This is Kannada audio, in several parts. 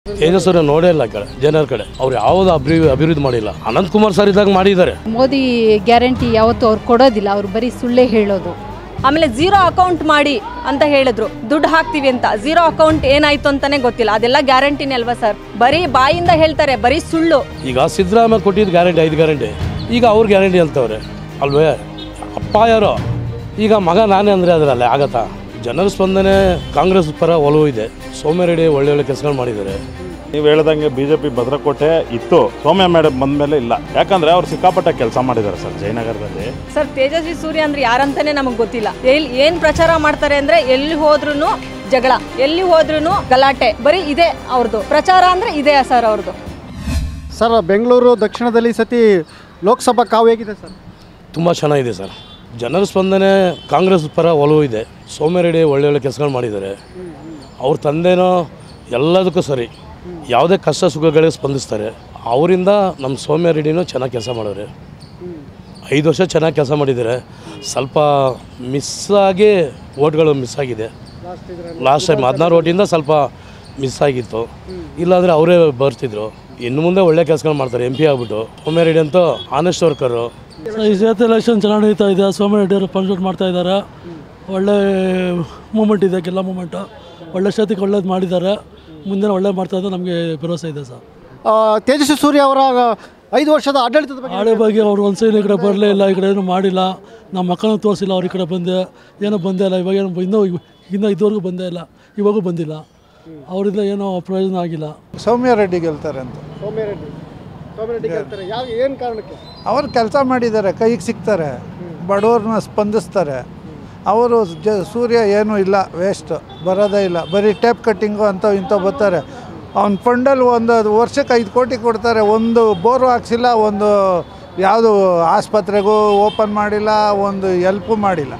ತೇಜಸ್ವರ ನೋಡೇ ಇಲ್ಲ ಆ ಕಡೆ ಜನರ ಕಡೆ ಅವ್ರು ಯಾವುದು ಅಭಿವೃದ್ಧಿ ಅಭಿವೃದ್ಧಿ ಮಾಡಿಲ್ಲ ಅನಂತ್ ಕುಮಾರ್ ಸರ್ ಇದ್ದಾಗ ಮಾಡಿದ್ದಾರೆ ಮೋದಿ ಗ್ಯಾರಂಟಿ ಯಾವತ್ತೂ ಅವ್ರು ಕೊಡೋದಿಲ್ಲ ಅವ್ರು ಬರೀ ಸುಳ್ಳೇ ಹೇಳೋದು ಆಮೇಲೆ ಝೀರೋ ಅಕೌಂಟ್ ಮಾಡಿ ಅಂತ ಹೇಳಿದ್ರು ದುಡ್ಡು ಹಾಕ್ತೀವಿ ಅಂತ ಝೀರೋ ಅಕೌಂಟ್ ಏನಾಯ್ತು ಅಂತಾನೆ ಗೊತ್ತಿಲ್ಲ ಅದೆಲ್ಲ ಗ್ಯಾರಂಟಿನೇ ಅಲ್ವಾ ಸರ್ ಬರೀ ಬಾಯಿಂದ ಹೇಳ್ತಾರೆ ಬರೀ ಸುಳ್ಳು ಈಗ ಸಿದ್ದರಾಮಯ್ಯ ಕೊಟ್ಟಿದ್ದು ಗ್ಯಾರಂಟಿ ಐದು ಗ್ಯಾರಂಟಿ ಈಗ ಅವ್ರ ಗ್ಯಾರಂಟಿ ಅಂತವ್ರೆ ಅಲ್ವೇ ಅಪ್ಪ ಯಾರೋ ಈಗ ಮಗ ನಾನೇ ಅಂದರೆ ಅದರಲ್ಲೇ ಆಗತ್ತಾ ಜನರ ಸ್ಪಂದನೆ ಕಾಂಗ್ರೆಸ್ ಪರ ಒಲವು ಇದೆ ಸೋಮ್ಯರೆಡ್ಡಿ ಒಳ್ಳೆ ಒಳ್ಳೆ ಕೆಲಸಗಳು ಮಾಡಿದ್ದಾರೆ ನೀವು ಹೇಳ್ದಂಗೆ ಬಿ ಜೆ ಪಿ ಭದ್ರಕೋಟೆ ಇತ್ತು ಸೌಮ್ಯ ಮೇಡಮ್ ಬಂದ ಮೇಲೆ ಇಲ್ಲ ಯಾಕಂದ್ರೆ ಅವ್ರು ಸಿಕ್ಕಾಪಟ್ಟೆ ಕೆಲಸ ಮಾಡಿದ್ದಾರೆ ಸರ್ ಜಯನಗರದಲ್ಲಿ ಸರ್ ತೇಜಸ್ವಿ ಸೂರ್ಯ ಅಂದ್ರೆ ಯಾರಂತಾನೆ ನಮಗೆ ಗೊತ್ತಿಲ್ಲ ಎಲ್ಲಿ ಏನ್ ಪ್ರಚಾರ ಮಾಡ್ತಾರೆ ಅಂದ್ರೆ ಎಲ್ಲಿ ಹೋದ್ರೂ ಜಗಳ ಎಲ್ಲಿ ಹೋದ್ರೂ ಗಲಾಟೆ ಬರೀ ಇದೆ ಅವ್ರದ್ದು ಪ್ರಚಾರ ಅಂದ್ರೆ ಇದೆ ಸರ್ ಅವ್ರದ್ದು ಸರ್ ಬೆಂಗಳೂರು ದಕ್ಷಿಣದಲ್ಲಿ ಈ ಸತಿ ಲೋಕಸಭಾ ಕಾವು ಹೇಗಿದೆ ಸರ್ ತುಂಬ ಚೆನ್ನಾಗಿದೆ ಸರ್ ಜನರ ಸ್ಪಂದನೆ ಕಾಂಗ್ರೆಸ್ ಪರ ಒಲವು ಇದೆ ಸೋಮ್ಯರೆಡ್ಡಿ ಒಳ್ಳೆ ಒಳ್ಳೆ ಕೆಲಸಗಳು ಮಾಡಿದ್ದಾರೆ ಅವ್ರ ತಂದೆನೋ ಎಲ್ಲದಕ್ಕೂ ಸರಿ ಯಾವುದೇ ಕಷ್ಟ ಸುಖಗಳಿಗೆ ಸ್ಪಂದಿಸ್ತಾರೆ ಅವರಿಂದ ನಮ್ಮ ಸೌಮ್ಯ ರೆಡ್ಡಿನೂ ಚೆನ್ನಾಗಿ ಕೆಲಸ ಮಾಡೋರೆ ಐದು ವರ್ಷ ಚೆನ್ನಾಗಿ ಕೆಲಸ ಮಾಡಿದ್ದಾರೆ ಸ್ವಲ್ಪ ಮಿಸ್ ಆಗಿ ಓಟ್ಗಳು ಮಿಸ್ ಆಗಿದೆ ಲಾಸ್ಟ್ ಟೈಮ್ ಹದಿನಾರು ಓಟಿಂದ ಸ್ವಲ್ಪ ಮಿಸ್ ಆಗಿತ್ತು ಇಲ್ಲಾಂದರೆ ಅವರೇ ಬರ್ತಿದ್ರು ಇನ್ನು ಮುಂದೆ ಒಳ್ಳೆ ಕೆಲಸಗಳು ಮಾಡ್ತಾರೆ ಎಂ ಪಿ ಆಗ್ಬಿಟ್ಟು ಸೌಮ್ಯ ರೆಡ್ಡಿ ಅಂತೂ ಆನೆಸ್ಟ್ ವರ್ಕರು ಈ ಸತಿ ಎಲೆಕ್ಷನ್ ಚೆನ್ನಾಗಿ ನಡೀತಾ ಇದೆ ಸೋಮರೆಡ್ಡಿ ಅವರು ಪಂಚೋಟ್ ಮಾಡ್ತಾ ಇದ್ದಾರೆ ಒಳ್ಳೆ ಮೂಮೆಂಟ್ ಇದೆ ಕೆಲ ಮೂಮೆಂಟು ಒಳ್ಳೆ ಶತಿಗೆ ಒಳ್ಳೇದು ಮಾಡಿದ್ದಾರೆ ಮುಂದೆ ಒಳ್ಳೆ ಮಾಡ್ತಾ ಇದ್ದಾರೆ ನಮಗೆ ಭರವಸೆ ಇದೆ ಸರ್ ಆ, ತೇಜಸ್ವಿ ಸೂರ್ಯ ಅವರ ಐದು ವರ್ಷದ ಆಡಳಿತದ ಬಗ್ಗೆ ಹಳೆ ಬಗ್ಗೆ ಅವ್ರು ಒಂದು ಸೈಡ್ ಈ ಕಡೆ ಬರಲೇ ಇಲ್ಲ ಈ ಕಡೆ ಏನು ಮಾಡಿಲ್ಲ ನಮ್ಮ ಮಕ್ಕಳನ್ನು ತೋರಿಸಿಲ್ಲ ಅವ್ರ ಈ ಕಡೆ ಬಂದೆ ಏನೂ ಬಂದೇ ಇಲ್ಲ ಇವಾಗ ಏನು ಇನ್ನೂ ಇನ್ನೂ ಇದುವರೆಗೂ ಬಂದೇ ಇಲ್ಲ ಇವಾಗೂ ಬಂದಿಲ್ಲ ಅವರಿಂದ ಏನೋ ಪ್ರಯೋಜನ ಆಗಿಲ್ಲ ಸೌಮ್ಯ ರೆಡ್ಡಿ ಗೆಲ್ತಾರೆ ಅಂತ ಸೌಮ್ಯ ರೆಡ್ಡಿ ಸೌಮ್ಯ ರೆಡ್ಡಿ ಗೆಲ್ತಾರೆ ಯಾವ ಏನು ಕಾರಣಕ್ಕೆ ಅವರು ಕೆಲಸ ಮಾಡಿದ್ದಾರೆ ಕೈಗೆ ಸಿಗ್ತಾರೆ ಬಡವ್ರನ್ನ ಸ್ಪಂದಿಸ್ತಾರೆ ಅವರು ಜ ಸೂರ್ಯ ಏನೂ ಇಲ್ಲ ವೇಸ್ಟ್ ಬರೋದೇ ಇಲ್ಲ ಬರೀ ಟೇಪ್ ಕಟ್ಟಿಂಗು ಅಂಥವು ಇಂಥವು ಬರ್ತಾರೆ ಅವ್ನ ಫಂಡಲ್ಲಿ ಒಂದು ವರ್ಷಕ್ಕೆ ಐದು ಕೋಟಿ ಕೊಡ್ತಾರೆ ಒಂದು ಬೋರು ಹಾಕ್ಸಿಲ್ಲ ಒಂದು ಯಾವುದು ಆಸ್ಪತ್ರೆಗೂ ಓಪನ್ ಮಾಡಿಲ್ಲ ಒಂದು ಎಲ್ಪು ಮಾಡಿಲ್ಲ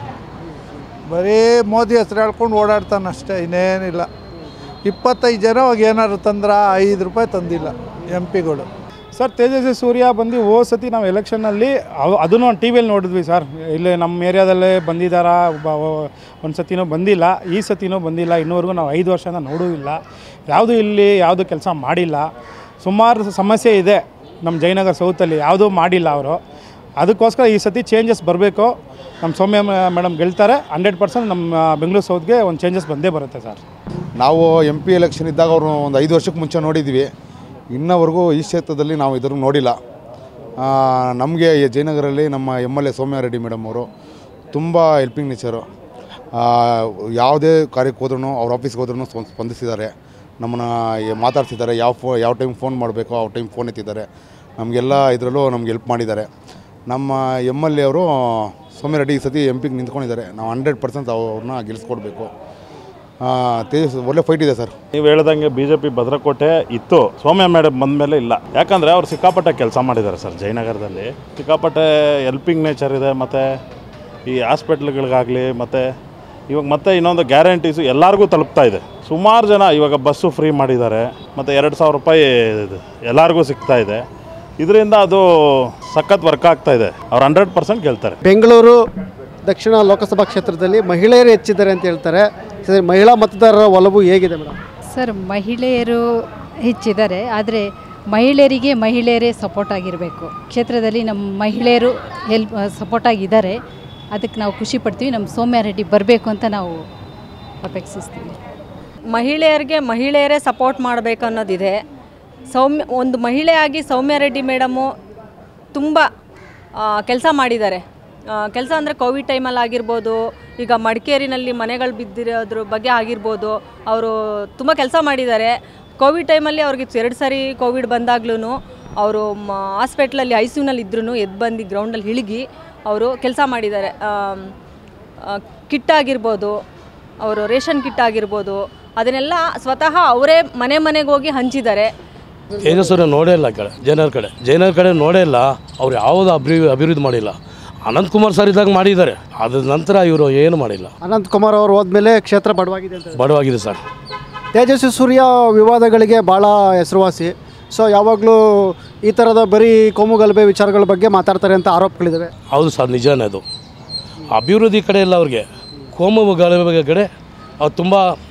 ಬರೀ ಮೋದಿ ಹೆಸ್ರು ಹೇಳ್ಕೊಂಡು ಓಡಾಡ್ತಾನೆ ಅಷ್ಟೇ ಇನ್ನೇನಿಲ್ಲ ಇಪ್ಪತ್ತೈದು ಜನ ಹೋಗಿ ಏನಾದ್ರು ತಂದ್ರ ಐದು ರೂಪಾಯಿ ತಂದಿಲ್ಲ ಎಂ ಪಿಗಳು ಸರ್ ತೇಜಸ್ವಿ ಸೂರ್ಯ ಬಂದು ಓ ಸತಿ ನಾವು ಎಲೆಕ್ಷನಲ್ಲಿ ಅವ್ ಅದನ್ನು ಟಿ ವಿಯಲ್ಲಿ ನೋಡಿದ್ವಿ ಸರ್ ಇಲ್ಲಿ ನಮ್ಮ ಏರಿಯಾದಲ್ಲೇ ಬಂದಿದ್ದಾರಾ ಒಂದು ಸತಿನೂ ಬಂದಿಲ್ಲ ಈ ಸತಿನೂ ಬಂದಿಲ್ಲ ಇನ್ನೂವರೆಗೂ ನಾವು ಐದು ವರ್ಷದಿಂದ ನೋಡೂ ಇಲ್ಲ ಯಾವುದೂ ಇಲ್ಲಿ ಯಾವುದು ಕೆಲಸ ಮಾಡಿಲ್ಲ ಸುಮಾರು ಸಮಸ್ಯೆ ಇದೆ ನಮ್ಮ ಜಯನಗರ ಸೌತಲ್ಲಿ ಯಾವುದೂ ಮಾಡಿಲ್ಲ ಅವರು ಅದಕ್ಕೋಸ್ಕರ ಈ ಸತಿ ಚೇಂಜಸ್ ಬರಬೇಕು ನಮ್ಮ ಸೌಮ್ಯ ಮೇಡಮ್ ಗೆಲ್ತಾರೆ ಹಂಡ್ರೆಡ್ ಪರ್ಸೆಂಟ್ ನಮ್ಮ ಬೆಂಗಳೂರು ಸೌತ್ಗೆ ಒಂದು ಚೇಂಜಸ್ ಬಂದೇ ಬರುತ್ತೆ ಸರ್ ನಾವು ಎಂ ಪಿ ಎಲೆಕ್ಷನ್ ಇದ್ದಾಗ ಅವರು ಒಂದು ಐದು ವರ್ಷಕ್ಕೆ ಮುಂಚೆ ನೋಡಿದ್ವಿ ಇನ್ನವರೆಗೂ ಈ ಕ್ಷೇತ್ರದಲ್ಲಿ ನಾವು ಇದ್ರ ನೋಡಿಲ್ಲ ನಮಗೆ ಜಯನಗರಲ್ಲಿ ನಮ್ಮ M L A Soumya Reddy madam ಅವರು ತುಂಬ ಹೆಲ್ಪಿಂಗ್ ನೇಚರು ಯಾವುದೇ ಕಾರ್ಯಕ್ಕೆ ಹೋದ್ರೂ ಅವ್ರ ಆಫೀಸ್ಗೆ ಹೋದ್ರೂ ಸ್ಪಂದಿಸಿದ್ದಾರೆ ನಮ್ಮನ್ನು ಮಾತಾಡ್ತಿದ್ದಾರೆ ಯಾವ ಫೋ ಯಾವ ಟೈಮ್ ಫೋನ್ ಮಾಡಬೇಕೋ ಆ ಟೈಮ್ ಫೋನ್ ಎತ್ತಿದ್ದಾರೆ ನಮಗೆಲ್ಲ ಇದರಲ್ಲೂ ನಮ್ಗೆ ಹೆಲ್ಪ್ ಮಾಡಿದ್ದಾರೆ ನಮ್ಮ ಎಮ್ ಎಲ್ ಎ ಅವರು ಸೌಮ್ಯ ರೆಡ್ಡಿ ಈ ಸತಿ ಎಂ ಪಿಗೆ ನಿಂತ್ಕೊಂಡಿದ್ದಾರೆ ನಾವು ಹಂಡ್ರೆಡ್ ಪರ್ಸೆಂಟ್ ಅವ್ರನ್ನ ಗೆಲ್ಲಿಸ್ಕೊಡ್ಬೇಕು ತೇಜಸ್ ಒಳ್ಳೆ ಫೈಟ್ ಇದೆ ಸರ್ ನೀವು ಹೇಳ್ದಂಗೆ ಬಿ ಜೆ ಪಿ ಭದ್ರಕೋಟೆ ಇತ್ತು ಸೌಮ್ಯ ಮೇಡಮ್ ಬಂದ ಮೇಲೆ ಇಲ್ಲ ಯಾಕಂದರೆ ಅವ್ರು ಸಿಕ್ಕಾಪಟ್ಟೆ ಕೆಲಸ ಮಾಡಿದ್ದಾರೆ ಸರ್ ಜಯನಗರದಲ್ಲಿ ಸಿಕ್ಕಾಪಟ್ಟೆ ಹೆಲ್ಪಿಂಗ್ ನೇಚರ್ ಇದೆ ಮತ್ತು ಈ ಹಾಸ್ಪಿಟ್ಲ್ಗಳಿಗಾಗಲಿ ಮತ್ತು ಇವಾಗ ಮತ್ತೆ ಇನ್ನೊಂದು ಗ್ಯಾರಂಟೀಸು ಎಲ್ಲರಿಗೂ ತಲುಪ್ತಾ ಇದೆ ಸುಮಾರು ಜನ ಇವಾಗ ಬಸ್ಸು ಫ್ರೀ ಮಾಡಿದ್ದಾರೆ ಮತ್ತು ಎರಡು ಸಾವಿರ ರೂಪಾಯಿ ಇದು ಎಲ್ಲರಿಗೂ ಸಿಗ್ತಾ ಇದೆ ಇದರಿಂದ ಅದು ಸಖತ್ ವರ್ಕ್ ಆಗ್ತಾ ಇದೆ ಅವ್ರು ಹಂಡ್ರೆಡ್ ಪರ್ಸೆಂಟ್ ಗೆಲ್ತಾರೆ ಬೆಂಗಳೂರು ದಕ್ಷಿಣ ಲೋಕಸಭಾ ಕ್ಷೇತ್ರದಲ್ಲಿ ಮಹಿಳೆಯರು ಹೆಚ್ಚಿದ್ದಾರೆ ಅಂತ ಹೇಳ್ತಾರೆ ಸರಿ ಮಹಿಳಾ ಮತದಾರರ ಒಲವು ಹೇಗಿದೆ ಮೇಡಮ್ ಸರ್ ಮಹಿಳೆಯರು ಹೆಚ್ಚಿದ್ದಾರೆ ಆದರೆ ಮಹಿಳೆಯರಿಗೆ ಮಹಿಳೆಯರೇ ಸಪೋರ್ಟ್ ಆಗಿರಬೇಕು ಕ್ಷೇತ್ರದಲ್ಲಿ ನಮ್ಮ ಮಹಿಳೆಯರು ಹೆಲ್ಪ್ ಸಪೋರ್ಟ್ ಆಗಿದ್ದಾರೆ ಅದಕ್ಕೆ ನಾವು ಖುಷಿ ಪಡ್ತೀವಿ ನಮ್ಮ ಸೌಮ್ಯ ರೆಡ್ಡಿ ಬರಬೇಕು ಅಂತ ನಾವು ಅಪೇಕ್ಷಿಸ್ತೀವಿ ಮಹಿಳೆಯರಿಗೆ ಮಹಿಳೆಯರೇ ಸಪೋರ್ಟ್ ಮಾಡಬೇಕು ಅನ್ನೋದಿದೆ ಸೌಮ್ಯ ಒಂದು ಮಹಿಳೆಯಾಗಿ ಸೌಮ್ಯ ರೆಡ್ಡಿ ಮೇಡಮು ತುಂಬ ಕೆಲಸ ಮಾಡಿದ್ದಾರೆ ಕೆಲಸ ಅಂದರೆ ಕೋವಿಡ್ ಟೈಮಲ್ಲಿ ಆಗಿರ್ಬೋದು ಈಗ ಮಡಿಕೇರಿನಲ್ಲಿ ಮನೆಗಳು ಬಿದ್ದಿರೋದ್ರ ಬಗ್ಗೆ ಆಗಿರ್ಬೋದು ಅವರು ತುಂಬ ಕೆಲಸ ಮಾಡಿದ್ದಾರೆ ಕೋವಿಡ್ ಟೈಮಲ್ಲಿ ಅವ್ರಿಗೆ ಎರಡು ಸರಿ ಕೋವಿಡ್ ಬಂದಾಗ್ಲೂ ಅವರು ಹಾಸ್ಪಿಟ್ಲಲ್ಲಿ ಐ ಸಿ ಯುನಲ್ಲಿ ಇದ್ರೂ ಎದ್ದು ಬಂದು ಗ್ರೌಂಡಲ್ಲಿ ಇಳಿಗಿ ಅವರು ಕೆಲಸ ಮಾಡಿದ್ದಾರೆ ಆಮ್, ಆ, ಕಿಟ್ ಆಗಿರ್ಬೋದು ಅವರು ರೇಷನ್ ಕಿಟ್ ಆಗಿರ್ಬೋದು ಅದನ್ನೆಲ್ಲ ಸ್ವತಃ ಅವರೇ ಮನೆ ಮನೆಗೆ ಹೋಗಿ ಹಂಚಿದ್ದಾರೆ ತೇಜಸ್ವರ ನೋಡೇ ಇಲ್ಲ ಆ ಕಡೆ ಜನರ ಕಡೆ ಜನರ ಕಡೆ ನೋಡೇ ಇಲ್ಲ ಅವ್ರು ಯಾವುದು ಅಭಿವೃದ್ಧಿ ಅಭಿವೃದ್ಧಿ ಮಾಡಿಲ್ಲ ಅನಂತ್ ಕುಮಾರ್ ಸರ್ ಇದ್ದಾಗ ಮಾಡಿದ್ದಾರೆ ಅದ್ರ ನಂತರ ಇವರು ಏನು ಮಾಡಿಲ್ಲ ಅನಂತ್ ಕುಮಾರ್ ಅವರು ಹೋದ್ಮೇಲೆ ಕ್ಷೇತ್ರ ಬಡವಾಗಿದೆ ಅಂತ ಬಡವಾಗಿದೆ ಸರ್ ತೇಜಸ್ವಿ ಸೂರ್ಯ ವಿವಾದಗಳಿಗೆ ಭಾಳ ಹೆಸರುವಾಸಿ ಸೊ ಯಾವಾಗಲೂ ಈ ಥರದ ಬರೀ ಕೋಮುಗಲಭೆ ವಿಚಾರಗಳ ಬಗ್ಗೆ ಮಾತಾಡ್ತಾರೆ ಅಂತ ಆರೋಪಗಳಿದ್ದಾವೆ ಹೌದು ಸರ್ ನಿಜಾನೇ ಅದು ಅಭಿವೃದ್ಧಿ ಕಡೆ ಇಲ್ಲ ಅವ್ರಿಗೆ ಕೋಮು ಗಲಭೆ ಕಡೆ ಅವ್ರು ತುಂಬ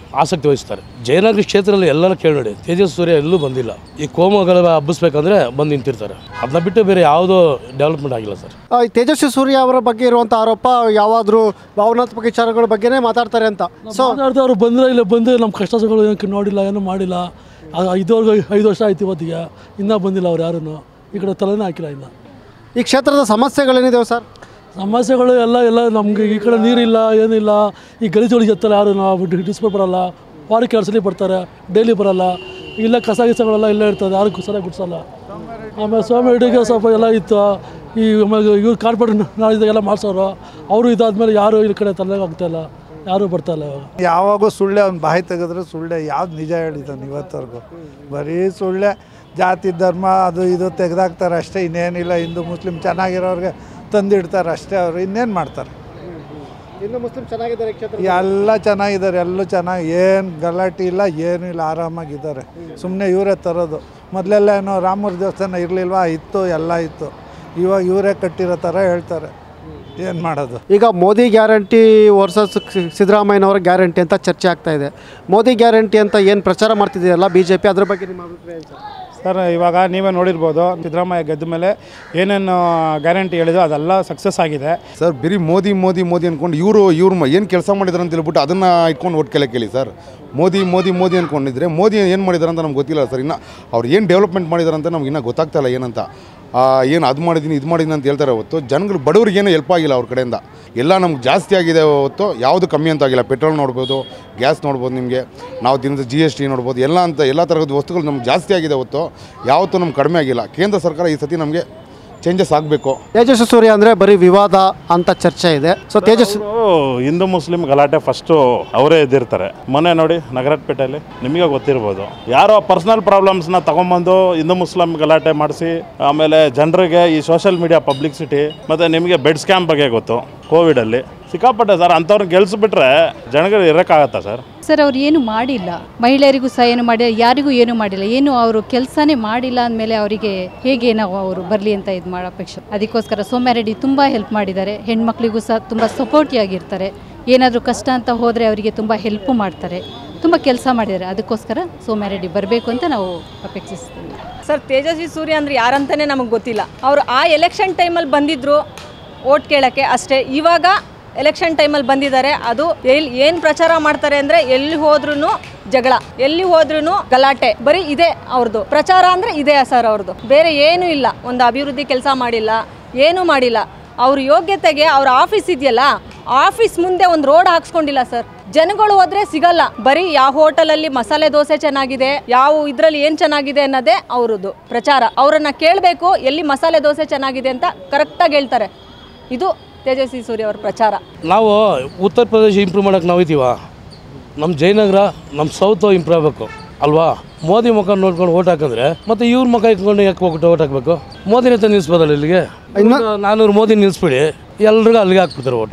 ಆಸಕ್ತಿ ವಹಿಸ್ತಾರೆ ಜಯನಗರ ಕ್ಷೇತ್ರದಲ್ಲಿ ಎಲ್ಲರ ಕೇಳಿ ನೋಡಿ ತೇಜಸ್ ಸೂರ್ಯ ಎಲ್ಲೂ ಬಂದಿಲ್ಲ ಈ ಕೋಮಗಳ ಹಬ್ಬಿಸ್ಬೇಕಂದ್ರೆ ಬಂದು ನಿಂತಿರ್ತಾರೆ ಅದನ್ನ ಬಿಟ್ಟು ಬೇರೆ ಯಾವುದೋ ಡೆವಲಪ್ಮೆಂಟ್ ಆಗಿಲ್ಲ ಸರ್ ಆ, ಈ ತೇಜಸ್ವಿ ಸೂರ್ಯ ಅವರ ಬಗ್ಗೆ ಇರುವಂಥ ಆರೋಪ ಯಾವಾದರೂ ಭಾವನಾತ್ಮಕ ವಿಚಾರಗಳ ಬಗ್ಗೆನೇ ಮಾತಾಡ್ತಾರೆ ಅಂತ ಸೊ ಮಾತಾಡ್ತಾ ಬಂದರೆ ಇಲ್ಲ ಬಂದು ನಮ್ಮ ಕಷ್ಟ ಸುಖಗಳು ಏನಕ್ಕೆ ನೋಡಿಲ್ಲ ಏನೂ ಮಾಡಿಲ್ಲ ಆ- ಇದುವರೆಗೂ ಐದು ವರ್ಷ ಆಯ್ತು ಇವತ್ತಿಗೆ ಇನ್ನೂ ಬಂದಿಲ್ಲ ಅವ್ರು ಯಾರೂ ಈ ಕಡೆ ತಲೆನೇ ಹಾಕಿಲ್ಲ ಇನ್ನು ಈ ಕ್ಷೇತ್ರದ ಸಮಸ್ಯೆಗಳೇನಿದಾವೆ ಸರ್ ಸಮಸ್ಯೆಗಳು ಎಲ್ಲ ಎಲ್ಲ ನಮಗೆ ಈ ಕಡೆ ನೀರಿಲ್ಲ ಏನಿಲ್ಲ ಈ ಗಲೀಜುಗಳಿಗೆ ಎತ್ತಲ್ಲ ಯಾರು ನಾವು ಡಿಸ್ಪ್ಲೇ ಬರಲ್ಲ ವಾರಕ್ಕೆ ಎರಡು ಸಲ ಬರ್ತಾರೆ ಡೈಲಿ ಬರಲ್ಲ ಇಲ್ಲ ಕಸ ಗಿಸಗಳೆಲ್ಲ ಇಲ್ಲೇ ಇರ್ತದೆ ಯಾರು ಸರಿಯಾಗಿ ಗುಡ್ಸಲ್ಲ ಆಮೇಲೆ ಸ್ವಾಮಿ ರೆಡ್ಡಿಗೆ ಸ್ವಲ್ಪ ಎಲ್ಲ ಇತ್ತು ಈ ಆಮೇಲೆ ಇವ್ರು ಕಾರ್ಪೊರೇಟ್ ನಾಳಿದಾಗೆಲ್ಲ ಮಾಡಿಸೋರು ಅವರು ಇದಾದ್ಮೇಲೆ ಯಾರು ಈ ಕಡೆ ತಲೆಗೆ ಆಗ್ತಾಯಿಲ್ಲ ಯಾರೂ ಬರ್ತಾಯಿಲ್ಲ ಇವಾಗ ಯಾವಾಗೂ ಸುಳ್ಳೆ ಅವ್ನು ಬಾಯಿ ತೆಗೆದ್ರೆ ಸುಳ್ಳೆ ಯಾವ್ದು ನಿಜ ಹೇಳಿದ್ದಾನೆ ಇವತ್ತವರೆಗೂ ಬರೀ ಸುಳ್ಳೆ ಜಾತಿ ಧರ್ಮ ಅದು ಇದು ತೆಗೆದಾಕ್ತಾರೆ ಅಷ್ಟೇ ಇನ್ನೇನಿಲ್ಲ ಹಿಂದೂ ಮುಸ್ಲಿಂ ಚೆನ್ನಾಗಿರೋರಿಗೆ ತಂದಿಡ್ತಾರೆ ಅಷ್ಟೇ ಅವರು ಇನ್ನೇನು ಮಾಡ್ತಾರೆ ಇನ್ನು ಮುಸ್ಲಿಂ ಚೆನ್ನಾಗಿದ್ದಾರೆ ಕ್ಷೇತ್ರ ಎಲ್ಲ ಚೆನ್ನಾಗಿದ್ದಾರೆ ಎಲ್ಲೂ ಚೆನ್ನಾಗಿ ಏನು ಗಲಾಟೆ ಇಲ್ಲ ಏನೂ ಇಲ್ಲ ಆರಾಮಾಗಿದ್ದಾರೆ ಸುಮ್ಮನೆ ಇವರೇ ತರೋದು ಮೊದಲೆಲ್ಲ ಏನೋ ರಾಮರ ದೇವಸ್ಥಾನ ಇರಲಿಲ್ವಾ ಇತ್ತು ಎಲ್ಲ ಇತ್ತು ಇವಾಗ ಇವರೇ ಕಟ್ಟಿರೋ ಥರ ಹೇಳ್ತಾರೆ ಏನು ಮಾಡೋದು ಈಗ ಮೋದಿ ಗ್ಯಾರಂಟಿ ವರ್ಸಸ್ ಸಿದ್ದರಾಮಯ್ಯನವರ ಗ್ಯಾರಂಟಿ ಅಂತ ಚರ್ಚೆ ಆಗ್ತಾ ಇದೆ ಮೋದಿ ಗ್ಯಾರಂಟಿ ಅಂತ ಏನು ಪ್ರಚಾರ ಮಾಡ್ತಿದೆಯಲ್ಲ ಬಿ ಜೆ ಪಿ ಅದ್ರ ಬಗ್ಗೆ ನಿಮ್ಮ ಅಭಿಪ್ರಾಯ ಏನು ಸರ್ ಸರ್ ಇವಾಗ ನೀವೇ ನೋಡಿರ್ಬೋದು ಸಿದ್ದರಾಮಯ್ಯ ಗೆದ್ದ ಮೇಲೆ ಏನೇನು ಗ್ಯಾರಂಟಿ ಹೇಳಿದೋ ಅದೆಲ್ಲ ಸಕ್ಸಸ್ ಆಗಿದೆ ಸರ್ ಬರೀ ಮೋದಿ ಮೋದಿ ಮೋದಿ ಅಂದ್ಕೊಂಡು ಇವರು ಇವ್ರು ಏನು ಕೆಲಸ ಮಾಡಿದಾರೆ ಅಂತ ಹೇಳ್ಬಿಟ್ಟು ಅದನ್ನು ಇಟ್ಕೊಂಡು ಒಟ್ಟು ಕೆಲ ಕೇಳಿ ಸರ್ ಮೋದಿ ಮೋದಿ ಮೋದಿ ಅಂದ್ಕೊಂಡಿದ್ರೆ ಮೋದಿ ಏನು ಮಾಡಿದಾರೆ ಅಂತ ನಮ್ಗೆ ಗೊತ್ತಿಲ್ಲ ಸರ್ ಇನ್ನು ಅವ್ರು ಏನು ಡೆವಲಪ್ಮೆಂಟ್ ಮಾಡಿದಾರೆ ಅಂತ ನಮ್ಗೆ ಇನ್ನೂ ಗೊತ್ತಾಗ್ತಾ ಇಲ್ಲ ಏನಂತ ಏನು ಅದು ಮಾಡಿದ್ದೀನಿ ಇದು ಮಾಡಿದ್ದೀನಿ ಅಂತ ಹೇಳ್ತಾರೆ ಹೊತ್ತು ಜನಗಳು ಬಡವ್ರಿಗೆ ಏನೂ ಹೆಲ್ಪ್ ಆಗಿಲ್ಲ ಅವ್ರ ಕಡೆಯಿಂದ ಎಲ್ಲ ನಮ್ಗೆ ಜಾಸ್ತಿ ಆಗಿದೆ ಹೊತ್ತು ಯಾವುದು ಕಮ್ಮಿ ಅಂತ ಆಗಿಲ್ಲ ಪೆಟ್ರೋಲ್ ನೋಡ್ಬೋದು ಗ್ಯಾಸ್ ನೋಡ್ಬೋದು ನಿಮಗೆ ನಾವು ದಿನದ ಜಿ ಎಸ್ ಟಿ ನೋಡ್ಬೋದು ಎಲ್ಲ ಅಂತ ಎಲ್ಲ ಥರದ ವಸ್ತುಗಳು ನಮ್ಗೆ ಜಾಸ್ತಿ ಆಗಿದೆ ಹೊತ್ತು ಯಾವತ್ತೂ ನಮ್ಗೆ ಕಡಿಮೆ ಆಗಿಲ್ಲ ಕೇಂದ್ರ ಸರ್ಕಾರ ಈ ಸತಿ ನಮಗೆ ಚೇಂಜಸ್ ಆಗಬೇಕು ತೇಜಸ್ವಿ ಸೂರ್ಯ ಅಂದರೆ ಬರೀ ವಿವಾದ ಅಂತ ಚರ್ಚೆ ಇದೆ ಸೊ ತೇಜಸ್ ಅವ್ರು ಹಿಂದೂ ಮುಸ್ಲಿಂ ಗಲಾಟೆ ಫಸ್ಟು ಅವರೇ ಎದ್ದಿರ್ತಾರೆ ಮೊನ್ನೆ ನೋಡಿ ನಗರಪೇಟೆಯಲ್ಲಿ ನಿಮಗೆ ಗೊತ್ತಿರ್ಬೋದು ಯಾರೋ ಪರ್ಸನಲ್ ಪ್ರಾಬ್ಲಮ್ಸ್ನ ತಗೊಂಬಂದು ಹಿಂದೂ ಮುಸ್ಲಿಂ ಗಲಾಟೆ ಮಾಡಿಸಿ ಆಮೇಲೆ ಜನರಿಗೆ ಈ ಸೋಷಿಯಲ್ ಮೀಡಿಯಾ ಪಬ್ಲಿಸಿಟಿ ಮತ್ತು ನಿಮಗೆ ಬೆಡ್ ಸ್ಕ್ಯಾಮ್ ಬಗ್ಗೆ ಗೊತ್ತು ಕೋವಿಡಲ್ಲಿ ಸಿಕ್ಕಾಪಟ್ಟೆ ಸರ್ ಅಂಥವ್ರನ್ನ ಗೆಲ್ಸಿಬಿಟ್ರೆ ಜನಗಳು ಇರೋಕ್ಕಾಗತ್ತಾ ಸರ್ ಸರ್ ಅವ್ರು ಏನು ಮಾಡಿಲ್ಲ ಮಹಿಳೆಯರಿಗೂ ಸಹ ಏನು ಮಾಡಿಲ್ಲ ಯಾರಿಗೂ ಏನು ಮಾಡಿಲ್ಲ ಏನು ಅವರು ಕೆಲಸನೇ ಮಾಡಿಲ್ಲ ಅಂದಮೇಲೆ ಅವರಿಗೆ ಹೇಗೆ ನಾವು ಅವರು ಬರಲಿ ಅಂತ ಇದು ಮಾಡೋ ಅಪೇಕ್ಷೆ ಅದಕ್ಕೋಸ್ಕರ ಸೌಮ್ಯ ರೆಡ್ಡಿ ತುಂಬ ಹೆಲ್ಪ್ ಮಾಡಿದ್ದಾರೆ ಹೆಣ್ಮಕ್ಳಿಗೂ ಸಹ ತುಂಬ ಸಪೋರ್ಟಿ ಆಗಿರ್ತಾರೆ ಏನಾದರೂ ಕಷ್ಟ ಅಂತ ಹೋದರೆ ಅವರಿಗೆ ತುಂಬ ಹೆಲ್ಪು ಮಾಡ್ತಾರೆ ತುಂಬ ಕೆಲಸ ಮಾಡಿದ್ದಾರೆ ಅದಕ್ಕೋಸ್ಕರ ಸೌಮ್ಯ ರೆಡ್ಡಿ ಬರಬೇಕು ಅಂತ ನಾವು ಅಪೇಕ್ಷಿಸ್ತೀವಿ ಸರ್ ತೇಜಸ್ವಿ ಸೂರ್ಯ ಅಂದ್ರೆ ಯಾರಂತಾನೆ ನಮಗೆ ಗೊತ್ತಿಲ್ಲ ಅವರು ಆ ಎಲೆಕ್ಷನ್ ಟೈಮಲ್ಲಿ ಬಂದಿದ್ರು ಓಟ್ ಕೇಳೋಕ್ಕೆ ಅಷ್ಟೇ ಇವಾಗ ಎಲೆಕ್ಷನ್ ಟೈಮಲ್ಲಿ ಬಂದಿದ್ದಾರೆ ಅದು ಎಲ್ಲಿ ಏನು ಪ್ರಚಾರ ಮಾಡ್ತಾರೆ ಅಂದರೆ ಎಲ್ಲಿ ಹೋದ್ರೂ ಜಗಳ ಎಲ್ಲಿ ಹೋದ್ರೂ ಗಲಾಟೆ ಬರೀ ಇದೆ ಅವ್ರದ್ದು ಪ್ರಚಾರ ಅಂದರೆ ಇದೆ ಸರ್ ಅವ್ರದ್ದು ಬೇರೆ ಏನೂ ಇಲ್ಲ ಒಂದು ಅಭಿವೃದ್ಧಿ ಕೆಲಸ ಮಾಡಿಲ್ಲ ಏನೂ ಮಾಡಿಲ್ಲ ಅವ್ರ ಯೋಗ್ಯತೆಗೆ ಅವ್ರ ಆಫೀಸ್ ಇದೆಯಲ್ಲ ಆಫೀಸ್ ಮುಂದೆ ಒಂದು ರೋಡ್ ಹಾಕ್ಸ್ಕೊಂಡಿಲ್ಲ ಸರ್ ಜನಗಳು ಹೋದ್ರೆ ಸಿಗಲ್ಲ ಬರೀ ಯಾವ ಹೋಟೆಲಲ್ಲಿ ಮಸಾಲೆ ದೋಸೆ ಚೆನ್ನಾಗಿದೆ ಯಾವ ಇದರಲ್ಲಿ ಏನು ಚೆನ್ನಾಗಿದೆ ಅನ್ನೋದೇ ಅವ್ರದ್ದು ಪ್ರಚಾರ ಅವರನ್ನ ಕೇಳಬೇಕು ಎಲ್ಲಿ ಮಸಾಲೆ ದೋಸೆ ಚೆನ್ನಾಗಿದೆ ಅಂತ ಕರೆಕ್ಟಾಗಿ ಹೇಳ್ತಾರೆ ಇದು ತೇಜಸ್ವಿ ಸೂರ್ಯ ಅವ್ರ ಪ್ರಚಾರ ನಾವು ಉತ್ತರ ಪ್ರದೇಶ ಇಂಪ್ರೂವ್ ಮಾಡೋಕೆ ನಾವು ಇದ್ದೀವ ನಮ್ಮ ಜಯನಗರ ನಮ್ಮ ಸೌತ್ ಇಂಪ್ರೂವ್ ಆಗಬೇಕು ಅಲ್ವಾ ಮೋದಿ ಮುಖ ನೋಡ್ಕೊಂಡು ಓಟ್ ಹಾಕಿದ್ರೆ ಮತ್ತೆ ಇವ್ರ ಮುಖ ಇಟ್ಕೊಂಡು ಯಾಕೆ ಹೋಗ್ಬಿಟ್ಟು ಓಟ್ ಹಾಕಬೇಕು ಮೋದಿನ ಹತ್ರ ನಿಲ್ಲಿಸ್ಬೋದಲ್ಲ ಇಲ್ಲಿಗೆ ನಾನೂರು ಮೋದಿ ನಿಲ್ಲಿಸ್ಬಿಡಿ ಎಲ್ರಿಗೂ ಅಲ್ಲಿಗೆ ಹಾಕ್ಬಿಡ್ತಾರೆ ಓಟು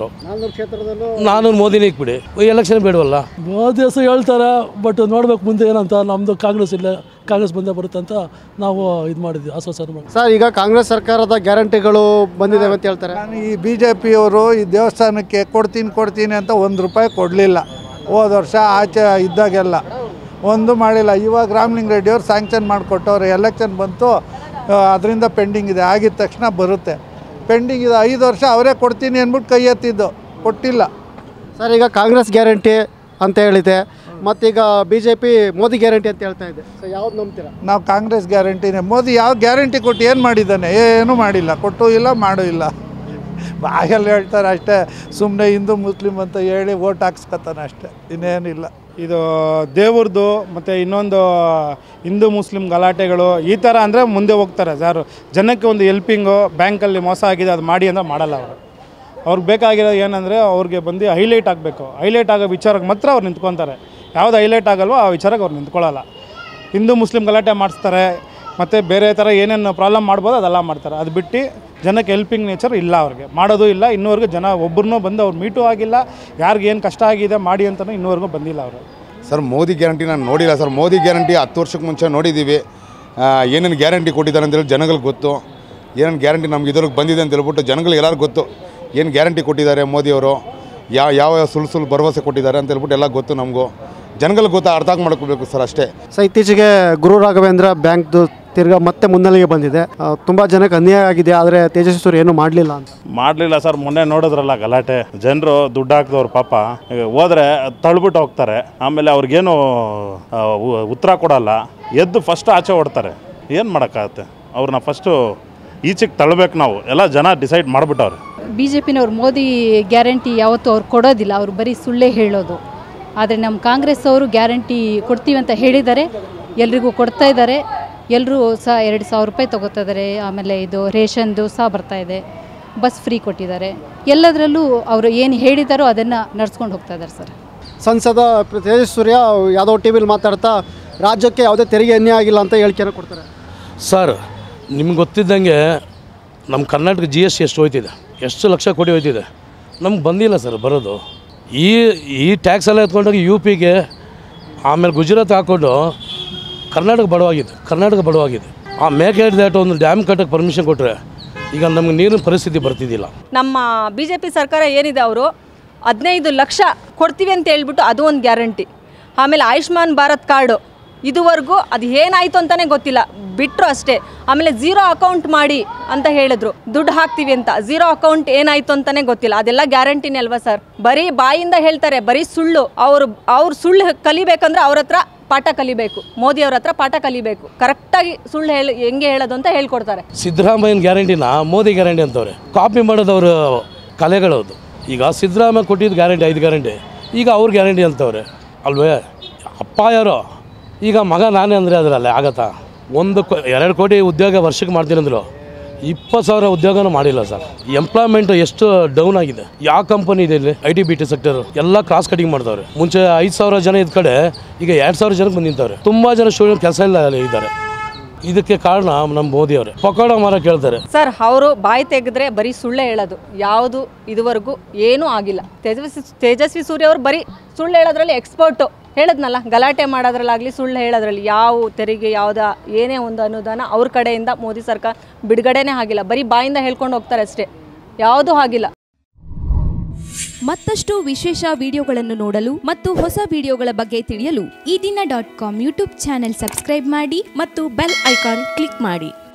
ನಾನೂರು ಮೋದಿನೇ ಇಕ್ಬಿಡಿ ಎಲೆಕ್ಷನ್ ಬೇಡವಲ್ಲ ಮೋದಿ ಹೆಸರು ಹೇಳ್ತಾರೆ ಬಟ್ ನೋಡ್ಬೇಕು ಮುಂದೆ ಏನಂತ ನಮ್ಮದು ಕಾಂಗ್ರೆಸ್ ಇಲ್ಲ ಕಾಂಗ್ರೆಸ್ ಬಂದೇ ಬರುತ್ತೆ ಅಂತ ನಾವು ಇದು ಮಾಡಿದ್ವಿ ಆಶ್ವಾಸನೆ ಮಾಡಿ ಸರ್ ಈಗ ಕಾಂಗ್ರೆಸ್ ಸರ್ಕಾರದ ಗ್ಯಾರಂಟಿಗಳು ಬಂದಿದ್ದಾವೆ ಅಂತ ಹೇಳ್ತಾರೆ ನಾನು ಈ ಬಿ ಜೆ ಪಿಯವರು ಈ ದೇವಸ್ಥಾನಕ್ಕೆ ಕೊಡ್ತೀನಿ ಕೊಡ್ತೀನಿ ಅಂತ ಒಂದು ರೂಪಾಯಿ ಕೊಡಲಿಲ್ಲ ಹೋದ ವರ್ಷ ಆಚೆ ಇದ್ದಾಗೆಲ್ಲ ಒಂದು ಮಾಡಿಲ್ಲ ಇವಾಗ ರಾಮಲಿಂಗ ರೆಡ್ಡಿ ಅವ್ರು ಸ್ಯಾಂಕ್ಷನ್ ಮಾಡಿಕೊಟ್ಟವ್ರು ಎಲೆಕ್ಷನ್ ಬಂತು ಅದರಿಂದ ಪೆಂಡಿಂಗ್ ಇದೆ ಆಗಿದ ತಕ್ಷಣ ಬರುತ್ತೆ ಪೆಂಡಿಂಗ್ ಇದೆ ಐದು ವರ್ಷ ಅವರೇ ಕೊಡ್ತೀನಿ ಅಂದ್ಬಿಟ್ಟು ಕೈ ಎತ್ತಿದ್ದು ಕೊಟ್ಟಿಲ್ಲ ಸರ್ ಈಗ ಕಾಂಗ್ರೆಸ್ ಗ್ಯಾರಂಟಿ ಅಂತ ಹೇಳಿದೆ ಮತ್ತೀಗ B J P Modi guarantee ಅಂತ ಹೇಳ್ತಾ ಇದೆ ಸೊ ಯಾವ್ದು ನಂಬ್ತೀರಾ ನಾವು ಕಾಂಗ್ರೆಸ್ ಗ್ಯಾರಂಟಿನೇ ಮೋದಿ ಯಾವ ಗ್ಯಾರಂಟಿ ಕೊಟ್ಟು ಏನು ಮಾಡಿದ್ದಾನೆ ಏನೂ ಮಾಡಿಲ್ಲ ಕೊಟ್ಟು ಇಲ್ಲ ಮಾಡೂ ಇಲ್ಲ ಬಾಯಲ್ಲಿ ಹೇಳ್ತಾರೆ ಅಷ್ಟೇ ಸುಮ್ಮನೆ ಹಿಂದೂ ಮುಸ್ಲಿಂ ಅಂತ ಹೇಳಿ ಓಟ್ ಹಾಕ್ಸ್ಕೊತಾನೆ ಅಷ್ಟೇ ಇನ್ನೇನಿಲ್ಲ ಇದು ದೇವ್ರದ್ದು ಮತ್ತು ಇನ್ನೊಂದು ಹಿಂದೂ ಮುಸ್ಲಿಂ ಗಲಾಟೆಗಳು ಈ ಥರ ಅಂದರೆ ಮುಂದೆ ಹೋಗ್ತಾರೆ ಸರ್ ಜನಕ್ಕೆ ಒಂದು ಹೆಲ್ಪಿಂಗು ಬ್ಯಾಂಕಲ್ಲಿ ಮೋಸ ಆಗಿದೆ ಅದು ಮಾಡಿ ಅಂದರೆ ಮಾಡಲ್ಲ ಅವರು ಅವ್ರಿಗೆ ಬೇಕಾಗಿರೋದು ಏನಂದರೆ ಅವ್ರಿಗೆ ಬಂದು ಹೈಲೈಟ್ ಆಗಬೇಕು ಹೈಲೈಟ್ ಆಗೋ ವಿಚಾರಕ್ಕೆ ಮಾತ್ರ ಅವ್ರು ನಿಂತ್ಕೊತಾರೆ ಯಾವ್ದು ಹೈಲೈಟ್ ಆಗಲ್ವೋ ಆ ವಿಚಾರಕ್ಕೆ ಅವ್ರು ನಿಂತ್ಕೊಳ್ಳಲ್ಲ ಹಿಂದೂ ಮುಸ್ಲಿಂ ಗಲಾಟೆ ಮಾಡಿಸ್ತಾರೆ ಮತ್ತು ಬೇರೆ ಥರ ಏನೇನು ಪ್ರಾಬ್ಲಮ್ ಮಾಡ್ಬೋದು ಅದೆಲ್ಲ ಮಾಡ್ತಾರೆ ಅದು ಬಿಟ್ಟು ಜನಕ್ಕೆ ಹೆಲ್ಪಿಂಗ್ ನೇಚರ್ ಇಲ್ಲ ಅವ್ರಿಗೆ ಮಾಡೋದು ಇಲ್ಲ ಇನ್ನೂವರೆಗೂ ಜನ ಒಬ್ಬರನ್ನೂ ಬಂದು ಅವ್ರು ಮೀಟು ಆಗಿಲ್ಲ ಯಾರಿಗೆ ಏನು ಕಷ್ಟ ಆಗಿದೆ ಮಾಡಿ ಅಂತಲೂ ಇನ್ನೂವರೆಗೂ ಬಂದಿಲ್ಲ ಅವರು ಸರ್ ಮೋದಿ ಗ್ಯಾರಂಟಿ ನಾನು ನೋಡಿಲ್ಲ ಸರ್ ಮೋದಿ ಗ್ಯಾರಂಟಿ ಹತ್ತು ವರ್ಷಕ್ಕೆ ಮುಂಚೆ ನೋಡಿದ್ದೀವಿ ಆ, ಏನೇನು ಗ್ಯಾರಂಟಿ ಕೊಟ್ಟಿದ್ದಾರೆ ಅಂತೇಳಿ ಜನಗಳಿಗೆ ಗೊತ್ತು ಏನೇನು ಗ್ಯಾರಂಟಿ ನಮ್ಗೆ ಇದ್ರಿಗೆ ಬಂದಿದೆ ಅಂತ ಹೇಳ್ಬಿಟ್ಟು ಜನಗಳಿಗೆ ಎಲ್ಲರಿಗೂ ಗೊತ್ತು ಏನು ಗ್ಯಾರಂಟಿ ಕೊಟ್ಟಿದ್ದಾರೆ ಮೋದಿಯವರು ಯಾವ ಯಾವ ಸುಳ್ಳು ಸುಳ್ಳು ಭರವಸೆ ಕೊಟ್ಟಿದ್ದಾರೆ ಅಂತ ಹೇಳ್ಬಿಟ್ಟು ಎಲ್ಲ ಗೊತ್ತು ನಮಗೂ ಜನಗಳಿಗೆ ಗೊತ್ತಾ ಅರ್ಥ ಮಾಡ್ಕೋಬೇಕು ಸರ್ ಅಷ್ಟೇ ಸೊ ಇತ್ತೀಚೆಗೆ ಗುರು ರಾಘವೇಂದ್ರ ಬ್ಯಾಂಕ್ದು ತಿರ್ಗಾ ಮತ್ತೆ ಮುನ್ನೆಲೆಗೆ ಬಂದಿದೆ ತುಂಬ ಜನಕ್ಕೆ ಅನ್ಯಾಯ ಆಗಿದೆ ಆದರೆ ತೇಜಸ್ವಿ ಸೂರ್ಯ ಏನೂ ಮಾಡಲಿಲ್ಲ ಅಂತ ಮಾಡಲಿಲ್ಲ ಸರ್ ಮೊನ್ನೆ ನೋಡಿದ್ರಲ್ಲ ಗಲಾಟೆ ಜನರು ದುಡ್ಡು ಹಾಕಿದವ್ರು ಪಾಪ ಈಗ ಹೋದ್ರೆ ತಳ್ಬಿಟ್ಟು ಹೋಗ್ತಾರೆ ಆಮೇಲೆ ಅವ್ರಿಗೇನು ಆ, ಉ- ಉತ್ತರ ಕೊಡಲ್ಲ ಎದ್ದು ಫಸ್ಟ್ ಆಚೆ ಓಡ್ತಾರೆ ಏನು ಮಾಡೋಕ್ಕಾಗತ್ತೆ ಅವ್ರನ್ನ ಫಸ್ಟು ಈಚೆಗೆ ತಳ್ಳಬೇಕು ನಾವು ಎಲ್ಲ ಜನ ಡಿಸೈಡ್ ಮಾಡಿಬಿಟ್ಟವ್ರೆ ಬಿ ಜೆ ಪಿನವ್ರು ಮೋದಿ ಗ್ಯಾರಂಟಿ ಯಾವತ್ತೂ ಅವ್ರು ಕೊಡೋದಿಲ್ಲ ಅವರು ಬರೀ ಸುಳ್ಳೇ ಹೇಳೋದು ಆದರೆ ನಮ್ಮ ಕಾಂಗ್ರೆಸ್ ಅವರು ಗ್ಯಾರಂಟಿ ಕೊಡ್ತೀವಿ ಅಂತ ಹೇಳಿದ್ದಾರೆ ಎಲ್ರಿಗೂ ಕೊಡ್ತಾ ಇದ್ದಾರೆ ಎಲ್ಲರೂ ಸಹ ಎರಡು ಸಾವಿರ ರೂಪಾಯಿ ತೊಗೋತಾ ಇದ್ದಾರೆ ಆಮೇಲೆ ಇದು ರೇಷನ್ದು ಸಹ ಬರ್ತಾ ಇದೆ ಬಸ್ ಫ್ರೀ ಕೊಟ್ಟಿದ್ದಾರೆ ಎಲ್ಲದರಲ್ಲೂ ಅವರು ಏನು ಹೇಳಿದಾರೋ ಅದನ್ನು ನಡ್ಸ್ಕೊಂಡು ಹೋಗ್ತಾ ಇದ್ದಾರೆ ಸರ್ ಸಂಸದ ತೇಜಸ್ವಿ ಸೂರ್ಯ ಯಾವುದೋ ಟಿ ವಿಲಿ ಮಾತಾಡ್ತಾ ರಾಜ್ಯಕ್ಕೆ ಯಾವುದೇ ತೆರಿಗೆ ಅನ್ಯಾಯ ಆಗಿಲ್ಲ ಅಂತ ಹೇಳಿಕೆನ ಕೊಡ್ತಾರೆ ಸರ್ ನಿಮ್ಗೆ ಗೊತ್ತಿದ್ದಂಗೆ ನಮ್ಮ ಕರ್ನಾಟಕ ಜಿ ಎಸ್ ಟಿ ಎಷ್ಟು ಹೋಯ್ತಿದೆ ಎಷ್ಟು ಲಕ್ಷ ಕೋಟಿ ಹೋಯ್ತಿದೆ ನಮ್ಗೆ ಬಂದಿಲ್ಲ ಸರ್ ಬರೋದು ಈ ಈ ಟ್ಯಾಕ್ಸ್ ಎಲ್ಲ ಎತ್ಕೊಂಡೋಗಿ ಯು ಪಿಗೆ ಆಮೇಲೆ ಗುಜರಾತ್ ಹಾಕ್ಕೊಂಡು ಕರ್ನಾಟಕ ಬಡವಾಗಿದೆ ಕರ್ನಾಟಕ ಬಡವಾಗಿದೆ ಆ ಮೇಕೆ ದಾಟ್ ಒಂದು ಡ್ಯಾಮ್ ಕಟ್ಟಕ್ಕೆ ಪರ್ಮಿಷನ್ ಕೊಟ್ಟರೆ ಈಗ ನಮ್ಗೆ ನೀರಿನ ಪರಿಸ್ಥಿತಿ ಬರ್ತಿದ್ದಿಲ್ಲ ನಮ್ಮ ಬಿ ಜೆ ಪಿ ಸರ್ಕಾರ ಏನಿದೆ ಅವರು ಹದಿನೈದು ಲಕ್ಷ ಕೊಡ್ತೀವಿ ಅಂತ ಹೇಳ್ಬಿಟ್ಟು ಅದು ಒಂದು ಗ್ಯಾರಂಟಿ ಆಮೇಲೆ ಆಯುಷ್ಮಾನ್ ಭಾರತ್ ಕಾರ್ಡು ಇದುವರೆಗೂ ಅದು ಏನಾಯಿತು ಅಂತಲೇ ಗೊತ್ತಿಲ್ಲ ಬಿಟ್ಟರು ಅಷ್ಟೇ ಆಮೇಲೆ ಝೀರೋ ಅಕೌಂಟ್ ಮಾಡಿ ಅಂತ ಹೇಳಿದ್ರು ದುಡ್ಡು ಹಾಕ್ತೀವಿ ಅಂತ ಝೀರೋ ಅಕೌಂಟ್ ಏನಾಯಿತು ಅಂತಲೇ ಗೊತ್ತಿಲ್ಲ ಅದೆಲ್ಲ ಗ್ಯಾರಂಟಿನೇ ಅಲ್ವಾ ಸರ್ ಬರೀ ಬಾಯಿಂದ ಹೇಳ್ತಾರೆ ಬರೀ ಸುಳ್ಳು ಅವರು ಅವ್ರು ಸುಳ್ಳು ಕಲಿಬೇಕಂದ್ರೆ ಅವ್ರ ಹತ್ರ ಪಾಠ ಕಲಿಬೇಕು ಮೋದಿ ಅವ್ರ ಹತ್ರ ಪಾಠ ಕಲಿಬೇಕು ಕರೆಕ್ಟಾಗಿ ಸುಳ್ಳು ಹೇಳಿ ಹೆಂಗೆ ಹೇಳೋದು ಅಂತ ಹೇಳ್ಕೊಡ್ತಾರೆ ಸಿದ್ದರಾಮಯ್ಯನ ಗ್ಯಾರಂಟಿನ ಮೋದಿ ಗ್ಯಾರಂಟಿ ಅಂತವ್ರೆ ಕಾಪಿ ಮಾಡೋದವ್ರ ಕಲೆಗಳದು ಈಗ ಸಿದ್ದರಾಮಯ್ಯ ಕೊಟ್ಟಿದ್ದು ಗ್ಯಾರಂಟಿ ಐದು ಗ್ಯಾರಂಟಿ ಈಗ ಅವ್ರ ಗ್ಯಾರಂಟಿ ಅಂತವ್ರೆ ಅಲ್ವೇ ಅಪ್ಪ ಯಾರೋ ಈಗ ಮಗ ನಾನೇ ಅಂದರೆ ಅದರಲ್ಲೇ ಆಗತ್ತಾ ಒಂದು ಕೋ ಎರಡು ಕೋಟಿ ಉದ್ಯೋಗ ವರ್ಷಕ್ಕೆ ಮಾಡ್ತೀನಿ ಅಂದರು ಇಪ್ಪತ್ತು ಸಾವಿರ ಉದ್ಯೋಗನೂ ಮಾಡಿಲ್ಲ ಸರ್ ಎಂಪ್ಲಾಯ್ಮೆಂಟ್ ಎಷ್ಟು ಡೌನ್ ಆಗಿದೆ ಯಾವ ಕಂಪನಿ ಇದೆ ಇಲ್ಲಿ I T B T sector ಎಲ್ಲ ಕ್ರಾಸ್ ಕಟಿಂಗ್ ಮಾಡ್ತಾವ್ರೆ ಮುಂಚೆ ಐದು ಸಾವಿರ ಜನ ಇದ್ದ ಕಡೆ ಈಗ ಎರಡು ಸಾವಿರ ಜನಕ್ಕೆ ಬಂದು ನಿಂತವ್ರೆ ತುಂಬ ಜನ ಸ್ಟೂಡೆಂಟ್ ಕೆಲಸ ಇಲ್ಲ ಇದ್ದಾರೆ ಇದಕ್ಕೆ ಕಾರಣ ನಮ್ಮ ಮೋದಿ ಅವರೇ ಪಕೋಡ ಮಾರ ಕೇಳ್ತಾರೆ ಸರ್ ಅವರು ಬಾಯಿ ತೆಗೆದ್ರೆ ಬರೀ ಸುಳ್ಳೇ ಹೇಳೋದು ಯಾವುದು ಇದುವರೆಗೂ ಏನೂ ಆಗಿಲ್ಲ ತೇಜಸ್ವಿ ತೇಜಸ್ವಿ ಸೂರ್ಯ ಅವರು ಬರೀ ಸುಳ್ಳು ಹೇಳೋದ್ರಲ್ಲಿ ಎಕ್ಸ್ಪರ್ಟು ಹೇಳದ್ನಲ್ಲ ಗಲಾಟೆ ಮಾಡೋದ್ರಲ್ಲಾಗಲಿ ಸುಳ್ಳು ಹೇಳೋದ್ರಲ್ಲಿ ಯಾವ ತೆರಿಗೆ ಯಾವುದ ಏನೇ ಒಂದು ಅನುದಾನ ಅವ್ರ ಕಡೆಯಿಂದ ಮೋದಿ ಸರ್ಕಾರ ಬಿಡುಗಡೆನೇ ಆಗಿಲ್ಲ ಬರೀ ಬಾಯಿಂದ ಹೇಳ್ಕೊಂಡು ಹೋಗ್ತಾರೆ ಅಷ್ಟೇ ಯಾವುದೂ ಆಗಿಲ್ಲ ಮತ್ತಷ್ಟು ವಿಶೇಷ ವಿಡಿಯೋಗಳನ್ನು ನೋಡಲು ಮತ್ತು ಹೊಸ ವಿಡಿಯೋಗಳ ಬಗ್ಗೆ ತಿಳಿಯಲು ಈ ದಿನ dot com YouTube channel subscribe ಮಾಡಿ ಮತ್ತು ಬೆಲ್ ಐಕಾನ್ ಕ್ಲಿಕ್ ಮಾಡಿ